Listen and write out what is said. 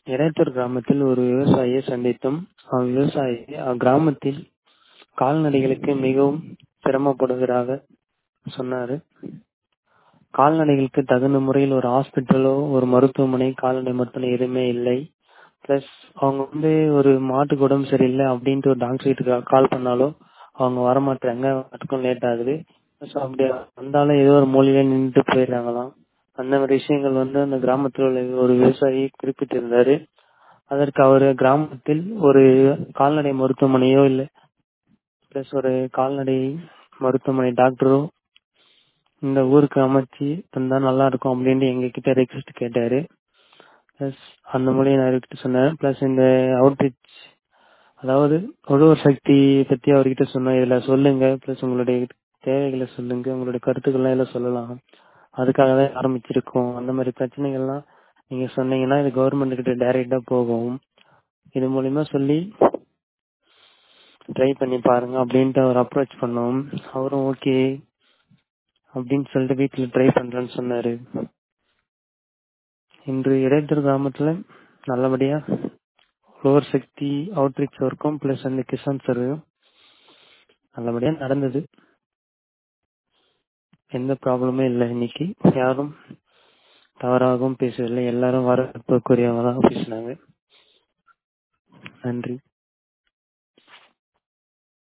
இடைத்தூர் கிராமத்தில் ஒரு விவசாயியை சந்தித்தோம் அவ்விவசாயி அக்கிராமத்தில் கால்நடைகளுக்கு மிகவும் சிரமப்படுவதாக சொன்னாரு கால்நடைகளுக்கு தகுந்த முறையில் ஒரு ஹாஸ்பிட்டலோ ஒரு மருத்துவமனை கால்நடை மருத்துவமனை எதுவுமே இல்லை பிளஸ் அவங்க வந்து ஒரு மாட்டுக்கு உடம்பு சரியில்லை அப்படின்ட்டு ஒரு டாக்டர் கிட்ட கால் பண்ணாலும் அவங்க வரமாட்டாங்க அதுக்கும் லேட் ஆகுது ஸோ அப்படி வந்தாலும் ஏதோ ஒரு மூலையில நின்றுட்டு போயிடுறாங்களாம் அந்த மாதிரி விஷயங்கள் வந்து அந்த கிராமத்தில் உள்ள ஒரு விவசாயி குறிப்பிட்டிருந்தாரு அதற்கு அவர் கிராமத்தில் ஒரு கால்நடை மருத்துவமனையோ இல்லை பிளஸ் ஒரு கால்நடை மருத்துவமனை டாக்டரோ இந்த ஊருக்கு அமைச்சு தந்தா நல்லா இருக்கும் அப்படின்ட்டு எங்க கிட்ட ரெக்வஸ்ட் கேட்டாரு பிளஸ் அந்த மூலியம் நான் அவர்கிட்ட சொன்னேன் பிளஸ் இந்த அவுட்ரீச் அதாவது உழவர் சக்தி பத்தி அவர்கிட்ட சொன்னேன் இதுல சொல்லுங்க பிளஸ் உங்களுடைய தேவைகளை சொல்லுங்க உங்களுடைய கருத்துக்கள்லாம் இதுல சொல்லலாம் அதுக்காக தான் ஆரம்பிச்சிருக்கோம் அந்த மாதிரி பிரச்சனைகள்லாம் நீங்க சொன்னீங்கன்னா இது கவர்மெண்ட் கிட்ட டைரக்டா போகும் இது மூலியமா சொல்லி ட்ரை பண்ணி பாருங்க அப்படின்ட்டு அவர் அப்ரோச் பண்ணோம் அவரும் ஓகே அப்படின்னு சொல்லிட்டு வீட்டுல ட்ரை பண்றேன்னு சொன்னாரு இன்று இடைத்தூர் கிராமத்துல நல்லபடியா ஃப்ளோர் சக்தி அவுட்ரீச் ஒர்க்கும் பிளஸ் அந்த கிசான் சர்வேயும் நல்லபடியா நடந்தது எந்த ப்ராப்ளமே இல்லை இன்னைக்கு யாரும் தவறாகவும் பேசவில்லை எல்லாரும் வரவேற்புக்குரியவங்க தான் பேசினாங்க நன்றி